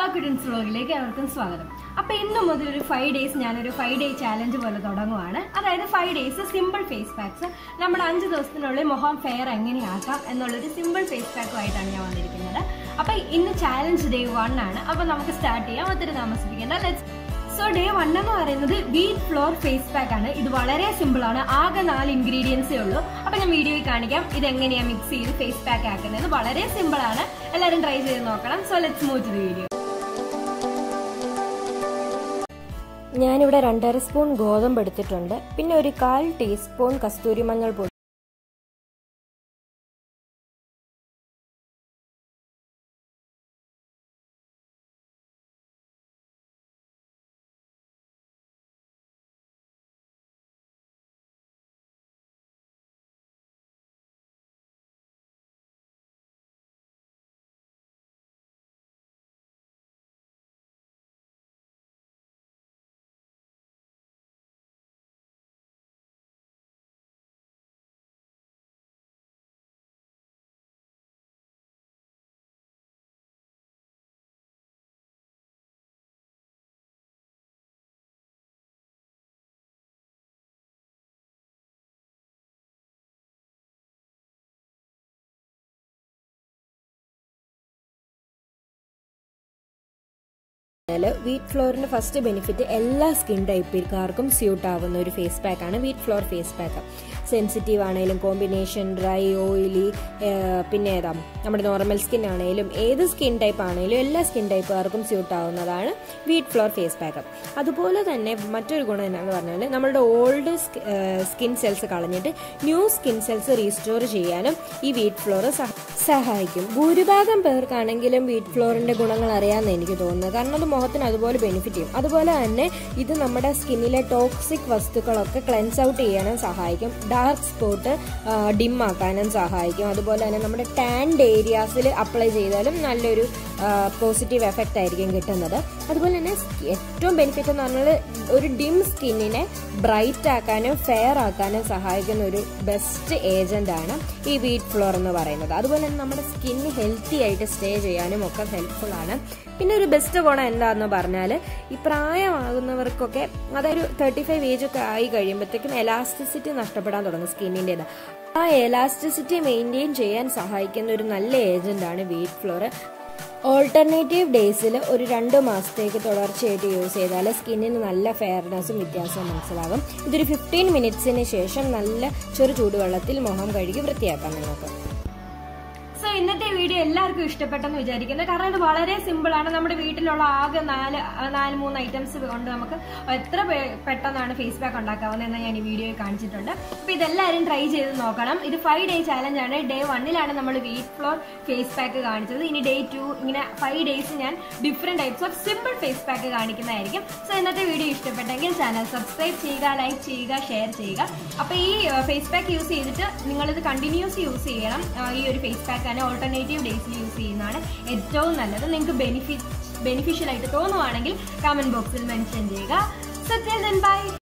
കിഡൻസ് വ്ളോഗിലേക്ക് അവർക്കും സ്വാഗതം അപ്പൊ ഇന്നു മുതൽ ഒരു ഫൈവ് ഡേയ്സ് ഞാനൊരു ഫൈവ് ഡേ ചാലഞ്ച് പോലെ തുടങ്ങുവാണ് അതായത് five days simple face packs നമ്മുടെ അഞ്ച് ദിവസത്തിനുള്ളിൽ മുഖം ഫെയർ എങ്ങനെയാക്കാം എന്നുള്ളൊരു സിമ്പിൾ ഫേസ് പാക്കുമായിട്ടാണ് ഞാൻ വന്നിരിക്കുന്നത് അപ്പൊ ഇന്ന് ചാലഞ്ച് ഡേ വൺ ആണ് അപ്പൊ നമുക്ക് സ്റ്റാർട്ട് ചെയ്യാം ഒത്തിരി താമസിപ്പിക്കേണ്ട ലെറ്റ്സ് സോ ഡേ വൺ എന്ന് പറയുന്നത് വീറ്റ് ഫ്ലോർ ഫേസ് പാക്ക് ആണ് ഇത് വളരെ സിമ്പിൾ ആണ് ആകെ നാല് ഇൻഗ്രീഡിയൻസേ ഉള്ളൂ അപ്പൊ ഞാൻ വീഡിയോയിൽ കാണിക്കാം ഇത് എങ്ങനെയാ മിക്സ് ചെയ്ത് ഫേസ് പാക്ക് ആക്കുന്നത് വളരെ സിമ്പിൾ ആണ് എല്ലാവരും ട്രൈ ചെയ്ത് നോക്കണം so let's move to the video ഞാനിവിടെ രണ്ടര സ്പൂൺ ഗോതമ്പ് എടുത്തിട്ടുണ്ട് പിന്നെ ഒരു കാൽ ടീസ്പൂൺ കസ്തൂരി മഞ്ഞൾ പൊടി വീറ്റ് ഫ്ലോറിന്റെ ഫസ്റ്റ് ബെനിഫിറ്റ് എല്ലാ സ്കിൻ ടൈപ്പുകാർക്കും സ്യൂട്ട് ആവുന്ന ഒരു ഫേസ് പാക്ക് ആണ് wheat flour face pack sensitive ആണെങ്കിലും കോമ്പിനേഷൻ ഡ്രൈ ഓയിലി പിന്നെ ഏതാ നമ്മുടെ നോർമൽ സ്കിൻ ആണെങ്കിലും ഏത് സ്കിൻ ടൈപ്പ് ആണെങ്കിലും എല്ലാ സ്കിൻ ടൈപ്പുകാർക്കും സ്യൂട്ട് ആവുന്നതാണ് വീറ്റ് ഫ്ലോർ ഫേസ് പാക്ക് അതുപോലെ തന്നെ മറ്റൊരു ഗുണം എന്നാന്ന് പറഞ്ഞാൽ നമ്മളുടെ ഓൾഡ് സ്കിൻ സെൽസ് കളഞ്ഞിട്ട് ന്യൂ സ്കിൻ സെൽസ് റീസ്റ്റോർ ചെയ്യാനും ഈ വീറ്റ് ഫ്ലോർ സഹായിക്കും ഭൂരിഭാഗം പേർക്കാണെങ്കിലും വീറ്റ് ഫ്ലോറിന്റെ ഗുണങ്ങൾ അറിയാമെന്ന് എനിക്ക് തോന്നുന്നു കാരണം അത് മുഖത്തിന് അതുപോലെ ബെനിഫിറ്റ് ചെയ്യും അതുപോലെ തന്നെ ഇത് നമ്മുടെ സ്കിന്നിലെ ടോക്സിക് വസ്തുക്കളൊക്കെ ക്ലെൻസ് ഔട്ട് ചെയ്യാനും സഹായിക്കും ഡാർക്ക് സ്പോട്ട് ഡിം ആക്കാനും സഹായിക്കും അതുപോലെ തന്നെ നമ്മുടെ ടാൻഡ് ഏരിയാസിൽ അപ്ലൈ ചെയ്താലും നല്ലൊരു പോസിറ്റീവ് എഫക്റ്റ് ആയിരിക്കും കിട്ടുന്നത് അതുപോലെ തന്നെ ഏറ്റവും ബെനിഫിറ്റ് എന്ന് പറഞ്ഞാൽ ഒരു ഡിം സ്കിന്നിനെ ബ്രൈറ്റ് ആക്കാനും ഫെയർ ആക്കാനും സഹായിക്കുന്ന ഒരു ബെസ്റ്റ് ഏജന്റ് ആണ് ഈ വീറ്റ് ഫ്ലോർ എന്ന് പറയുന്നത് അതുപോലെ തന്നെ നമ്മുടെ സ്കിൻ ഹെൽത്തി ആയിട്ട് സ്റ്റേ ചെയ്യാനും ഒക്കെ ഹെൽപ്ഫുൾ ആണ് പിന്നെ ഒരു ബെസ്റ്റ് ഗുണം എന്താന്ന് പറഞ്ഞാൽ ഈ പ്രായമാകുന്നവർക്കൊക്കെ അതായത് തേർട്ടി ഫൈവ് ഏജ് ഒക്കെ ആയി കഴിയുമ്പോഴത്തേക്കും എലാസ്റ്റിസിറ്റി നഷ്ടപ്പെടാൻ തുടങ്ങും സ്കിന്നിൻ്റെത് ആ എലാസ്റ്റിസിറ്റി മെയിൻറ്റെയിൻ ചെയ്യാൻ സഹായിക്കുന്ന ഒരു നല്ല ഏജന്റ് ആണ് വീറ്റ് ഫ്ലോർ ഓൾട്ടർനേറ്റീവ് ഡേയ്സിൽ ഒരു രണ്ട് മാസത്തേക്ക് തുടർച്ചയായിട്ട് യൂസ് ചെയ്താൽ സ്കിന്നിന് നല്ല ഫെയർനെസ്സും വ്യത്യാസവും മനസ്സിലാകും ഇതൊരു ഫിഫ്റ്റീൻ മിനിറ്റ്സിന് ശേഷം നല്ല ചെറു ചൂടുവെള്ളത്തിൽ മുഖം കഴുകി വൃത്തിയാക്കാം നിങ്ങൾക്ക് സോ ഇന്നത്തെ വീഡിയോ എല്ലാവർക്കും ഇഷ്ടപ്പെട്ടെന്ന് വിചാരിക്കുന്നു കാരണം ഇത് വളരെ സിമ്പിൾ ആണ് നമ്മുടെ വീട്ടിലുള്ള ആകെ നാല് നാല് മൂന്ന് ഐറ്റംസ് കൊണ്ട് നമുക്ക് എത്ര പെട്ടെന്നാണ് ഫേസ് പാക്ക് ഉണ്ടാക്കാവുന്നതെന്ന് ഞാൻ ഈ വീഡിയോയിൽ കാണിച്ചിട്ടുണ്ട് അപ്പൊ ഇതെല്ലാവരും ട്രൈ ചെയ്ത് നോക്കണം ഇത് ഫൈവ് ഡേ ചാലഞ്ച് ആണ് ഡേ വണ്ണിലാണ് നമ്മൾ വീറ്റ് ഫ്ലോർ ഫേസ് പാക്ക് കാണിച്ചത് ഇനി ഡേ ടു ഇങ്ങനെ ഫൈവ് ഡേയ്സ് ഞാൻ different types of simple face pack കാണിക്കുന്നതായിരിക്കും സോ ഇന്നത്തെ വീഡിയോ ഇഷ്ടപ്പെട്ടെങ്കിൽ ചാനൽ സബ്സ്ക്രൈബ് ചെയ്യുക ലൈക്ക് ചെയ്യുക ഷെയർ ചെയ്യുക അപ്പൊ ഈ ഫേസ് പാക്ക് യൂസ് ചെയ്തിട്ട് നിങ്ങളിത് കണ്ടിന്യൂസ് യൂസ് ചെയ്യണം ഈ ഒരു ഫേസ് പാക്ക് തന്നെ ഓൾട്ടർനേറ്റീവ് ഡേയ്സിൽ യൂസ് ചെയ്യുന്നതാണ് ഏറ്റവും നല്ലത് നിങ്ങൾക്ക് ബെനിഫിറ്റ് ബെനിഫിഷ്യൽ ആയിട്ട് തോന്നുവാണെങ്കിൽ കമന്റ് ബോക്സിൽ മെൻഷൻ ചെയ്യുക സോ ബൈ